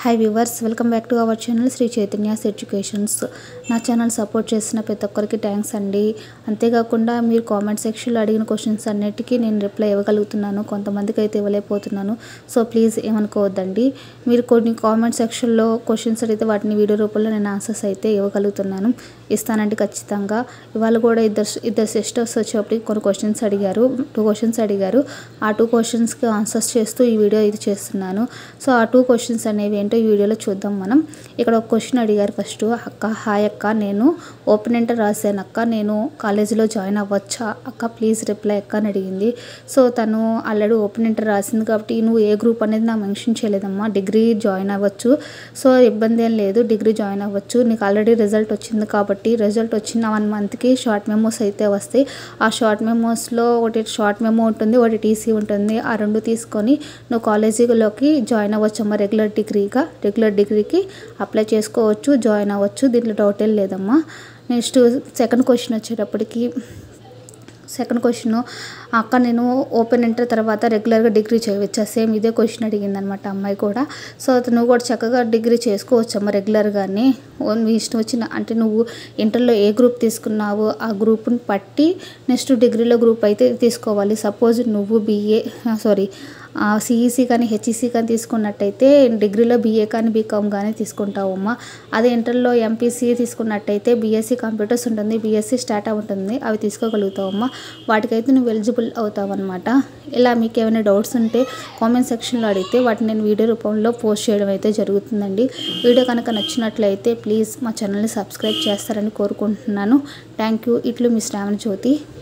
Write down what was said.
hi viewers welcome back to our channel Shri Chaitanya's educations నా channel support చేసిన ప్రతి ఒక్కరికి థ్యాంక్స్ అండి అంతేకాకుండా మీరు కామెంట్ సెక్షన్లో అడిగిన క్వశ్చన్స్ అన్నిటికీ నేను రిప్లై ఇవ్వగలుగుతున్నాను కొంతమందికి అయితే ఇవ్వలేకపోతున్నాను సో ప్లీజ్ ఏమనుకోవద్దండి మీరు కొన్ని కామెంట్ సెక్షన్లో క్వశ్చన్స్ అడిగితే వాటిని వీడియో రూపంలో నేను ఆన్సర్స్ అయితే ఇవ్వగలుగుతున్నాను ఇస్తానండి ఖచ్చితంగా ఇవాళ కూడా ఇద్దరు ఇద్దరు సిస్టర్స్ వచ్చేప్పటికి కొన్ని క్వశ్చన్స్ అడిగారు టూ క్వశ్చన్స్ అడిగారు ఆ టూ క్వశ్చన్స్కి ఆన్సర్స్ చేస్తూ ఈ వీడియో ఇది చేస్తున్నాను సో ఆ టూ క్వశ్చన్స్ అనేవి ఏంటో ఈ వీడియోలో చూద్దాం మనం ఇక్కడ ఒక క్వశ్చన్ అడిగారు ఫస్ట్ అక్క హాయ్ అక్క నేను ఓపెన్ ఎంటర్ రాశాను అక్క నేను కాలేజీలో జాయిన్ అవ్వచ్చా అక్క ప్లీజ్ రిప్లై అక్క అని అడిగింది సో తను ఆల్రెడీ ఓపెన్ ఎంటర్ రాసింది కాబట్టి నువ్వు ఏ గ్రూప్ అనేది నాకు మెన్షన్ చేయలేదమ్మా డిగ్రీ జాయిన్ అవ్వచ్చు సో ఇబ్బంది ఏం లేదు డిగ్రీ జాయిన్ అవ్వచ్చు నీకు ఆల్రెడీ రిజల్ట్ వచ్చింది కాబట్టి రిజల్ట్ వచ్చిన వన్ మంత్కి షార్ట్ మెమోస్ అయితే వస్తాయి ఆ షార్ట్ మెమోస్లో ఒకటి షార్ట్ మెమో ఉంటుంది ఒకటి టీసీ ఉంటుంది ఆ రెండు తీసుకొని నువ్వు కాలేజీలోకి జాయిన్ అవ్వచ్చమ్మా రెగ్యులర్ డిగ్రీగా రెగ్యులర్ డిగ్రీకి అప్లై చేసుకోవచ్చు జాయిన్ అవ్వచ్చు దీంట్లో డౌట్ ఏం లేదమ్మా నెక్స్ట్ సెకండ్ క్వశ్చన్ వచ్చేటప్పటికి సెకండ్ క్వశ్చన్ అక్క నేను ఓపెన్ ఇంటర్ తర్వాత రెగ్యులర్గా డిగ్రీ చేయవచ్చా సేమ్ ఇదే క్వశ్చన్ అడిగింది అనమాట అమ్మాయి కూడా సో నువ్వు కూడా చక్కగా డిగ్రీ చేసుకోవచ్చమ్మా రెగ్యులర్గానే మీ ఇష్టం వచ్చిన అంటే నువ్వు ఇంటర్లో ఏ గ్రూప్ తీసుకున్నావో ఆ గ్రూప్ని పట్టి నెక్స్ట్ డిగ్రీలో గ్రూప్ అయితే తీసుకోవాలి సపోజ్ నువ్వు బీఏ సారీ సిఈసి కానీ హెచ్ఈసి కానీ తీసుకున్నట్టయితే డిగ్రీలో బీఏ కానీ బీకామ్ కానీ తీసుకుంటావమ్మా అదే ఇంటర్లో ఎంపీసీ తీసుకున్నట్టయితే బీఎస్సీ కంప్యూటర్స్ ఉంటుంది బీఎస్సీ స్టాటా ఉంటుంది అవి తీసుకోగలుగుతావమ్మా వాటికైతే నువ్వు ఎలిజిబుల్ అవుతావు అనమాట ఇలా మీకు ఏమైనా డౌట్స్ ఉంటే కామెంట్ సెక్షన్లో అడిగితే వాటిని నేను వీడియో రూపంలో పోస్ట్ చేయడం అయితే జరుగుతుందండి వీడియో కనుక నచ్చినట్లయితే ప్లీజ్ మా ఛానల్ని సబ్స్క్రైబ్ చేస్తారని కోరుకుంటున్నాను థ్యాంక్ యూ ఇట్లు మీ శ్రావణ జ్యోతి